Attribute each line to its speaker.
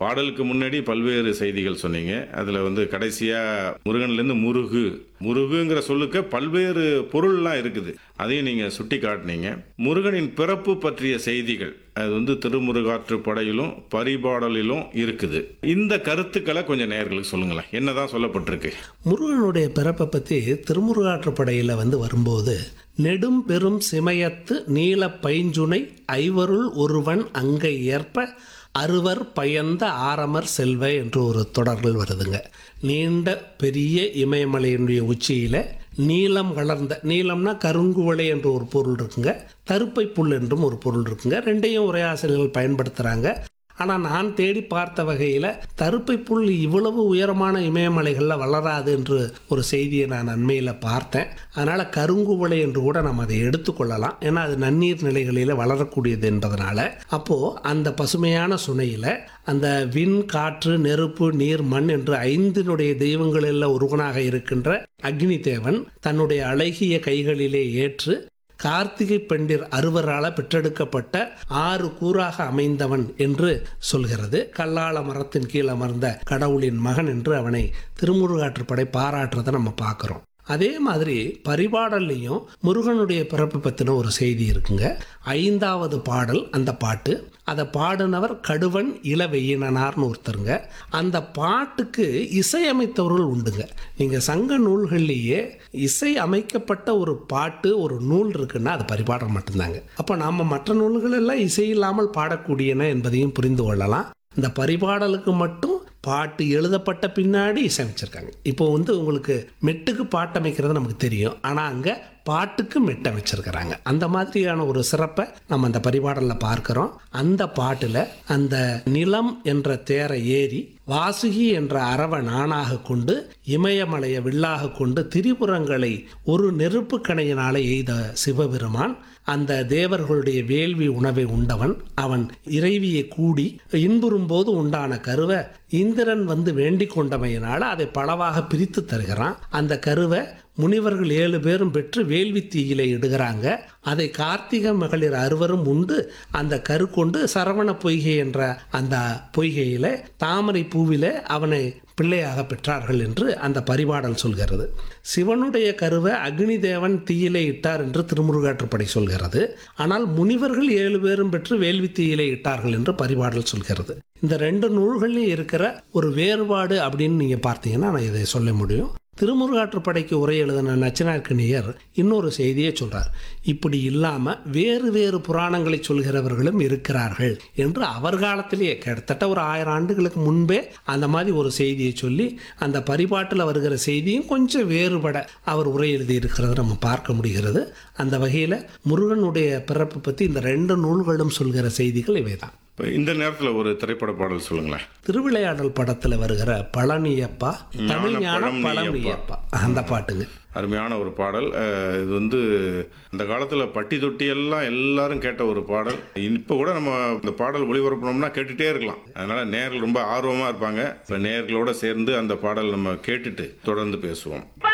Speaker 1: பாடலுக்கு முன்னாடி பல்வேறு செய்திகள் சொன்னீங்க அதில் வந்து கடைசியாக முருகன்லேருந்து முருகு முருகுங்கிற சொல்லுக்கு பல்வேறு பொருள்லாம் இருக்குது அதையும் நீங்கள் சுட்டி காட்டினீங்க முருகனின் பிறப்பு பற்றிய செய்திகள் அது வந்து திருமுருகாற்று படையிலும் பரிபாடலிலும் இருக்குது இந்த கருத்துக்களை கொஞ்சம் நேயர்களுக்கு சொல்லுங்களேன் என்னதான் சொல்லப்பட்டிருக்கு
Speaker 2: முருகனுடைய பிறப்பை பற்றி திருமுருகாற்றுப்படையில் வந்து வரும்போது நெடும் பெரும் சிமயத்து நீல பைஞ்சுனை ஐவருள் ஒருவன் அங்கை ஏற்ப அறுவர் பயந்த ஆரமர் செல்வ என்று ஒரு தொடர்கள் வருதுங்க நீண்ட பெரிய இமயமலையினுடைய உச்சியில் நீலம் வளர்ந்த நீலம்னா கருங்குவளை என்ற ஒரு பொருள் இருக்குங்க தருப்பை புல் என்றும் ஒரு பொருள் இருக்குங்க ரெண்டையும் ஒரே ஆசிரியர்கள் பயன்படுத்துகிறாங்க ஆனால் நான் தேடி பார்த்த வகையில் தருப்பை புல் இவ்வளவு உயரமான இமயமலைகளில் வளராது என்று ஒரு செய்தியை நான் அண்மையில் பார்த்தேன் அதனால் கருங்குவளை என்று கூட நம்ம அதை எடுத்துக்கொள்ளலாம் ஏன்னா அது நன்னீர் நிலைகளில் வளரக்கூடியது என்பதனால அப்போது அந்த பசுமையான சுனையில் அந்த விண் காற்று நெருப்பு நீர் மண் என்று ஐந்தினுடைய தெய்வங்களில் ஒருவனாக இருக்கின்ற அக்னி தேவன் தன்னுடைய அழகிய கைகளிலே ஏற்று கார்த்திகை பெண்டிர் அறுவரால் பெற்றெடுக்கப்பட்ட ஆறு கூறாக அமைந்தவன் என்று சொல்கிறது கல்லாள மரத்தின் கீழ் அமர்ந்த கடவுளின் மகன் என்று அவனை திருமுருகாற்றுப்படை பாராட்டுறதை நம்ம பார்க்குறோம் அதே மாதிரி பரிபாடல்லையும் முருகனுடைய பிறப்பு பற்றின ஒரு செய்தி இருக்குங்க ஐந்தாவது பாடல் அந்த பாட்டு அதை பாடினவர் கடுவன் இளவெயினனார்னு ஒருத்தருங்க அந்த பாட்டுக்கு இசையமைத்தவர்கள் உண்டுங்க நீங்கள் சங்க நூல்கள்லேயே இசை அமைக்கப்பட்ட ஒரு பாட்டு ஒரு நூல் இருக்குன்னா அது பரிபாடல் மட்டும்தாங்க அப்போ நாம் மற்ற நூல்கள் எல்லாம் இசை இல்லாமல் பாடக்கூடியன என்பதையும் புரிந்து கொள்ளலாம் இந்த பரிபாடலுக்கு மட்டும் பாட்டு எழுதப்பட்ட பின்னாடி இசையமைச்சிருக்காங்க இப்போ வந்து உங்களுக்கு மெட்டுக்கு பாட்டு அமைக்கிறது நமக்கு தெரியும் ஆனால் அங்கே பாட்டுக்கு மெட்டு அமைச்சிருக்கிறாங்க அந்த மாதிரியான ஒரு சிறப்பை நம்ம அந்த பரிபாடலில் பார்க்குறோம் அந்த பாட்டில் அந்த நிலம் என்ற தேரை ஏறி வாசுகி என்ற அரவ நானாக கொண்டு இமயமலையை வில்லாக கொண்டு திரிபுரங்களை ஒரு நெருப்பு கணையினால எய்த சிவபெருமான் அந்த தேவர்களுடைய வேள்வி உணவை உண்டவன் அவன் இறைவியை கூடி இன்புறும் போது உண்டான கருவை இந்திரன் வந்து வேண்டிக் கொண்டமையினால அதை பலவாக பிரித்து தருகிறான் அந்த கருவை முனிவர்கள் ஏழு பேரும் பெற்று வேள்வி தீயில இடுகிறாங்க அதை கார்த்திக மகளிர் அறுவரும் உண்டு அந்த கரு கொண்டு சரவண பொய்கை என்ற அந்த பொய்கையில தாமரை பூவில அவனை பிள்ளையாக பெற்றார்கள் என்று அந்த பரிபாடல் சொல்கிறது சிவனுடைய கருவை அக்னி தேவன் தீயிலே இட்டார் என்று திருமுருகாற்றுப்படை சொல்கிறது ஆனால் முனிவர்கள் ஏழு பேரும் பெற்று வேள்வி தீயிலே இட்டார்கள் என்று பரிபாடல் சொல்கிறது இந்த ரெண்டு நூல்கள்லையும் இருக்கிற ஒரு வேறுபாடு அப்படின்னு நீங்க பார்த்தீங்கன்னா நான் இதை சொல்ல முடியும் திருமுருகாற்றுப்படைக்கு உரை எழுதின நச்சினார்க்கணியர் இன்னொரு செய்தியை சொல்றார் இப்படி இல்லாம வேறு வேறு புராணங்களை சொல்கிறவர்களும் இருக்கிறார்கள் என்று அவர் காலத்திலேயே கிட்டத்தட்ட ஒரு ஆயிரம் ஆண்டுகளுக்கு முன்பே அந்த மாதிரி ஒரு செய்தியை சொல்லி அந்த பரிபாட்டில் வருகிற செய்தியும் கொஞ்சம் வேறுபட அவர் உரை எழுதி இருக்கிறத நம்ம பார்க்க முடிகிறது அந்த வகையில் முருகனுடைய பிறப்பு பற்றி இந்த ரெண்டு நூல்களும் சொல்கிற செய்திகள் இவைதான்
Speaker 1: இப்போ இந்த நேரத்தில் ஒரு திரைப்பட பாடல் சொல்லுங்களேன்
Speaker 2: திருவிளையாடல் படத்துல வருகிற பழனியப்பா தமிழ் ஞான
Speaker 1: பழம்
Speaker 2: பழனியப்பா அந்த பாட்டுங்க
Speaker 1: அருமையான ஒரு பாடல் அஹ், இது வந்து அந்த காலத்தில் பட்டி தொட்டி எல்லாம் எல்லாரும் கேட்ட ஒரு பாடல் இப்போ கூட நம்ம இந்த பாடல் ஒளிபரப்பணும்னா கேட்டுட்டே இருக்கலாம் அதனால நேர்கள் ரொம்ப ஆர்வமாக இருப்பாங்க இப்போ நேர்களோட சேர்ந்து அந்த பாடல் நம்ம கேட்டுட்டு தொடர்ந்து பேசுவோம்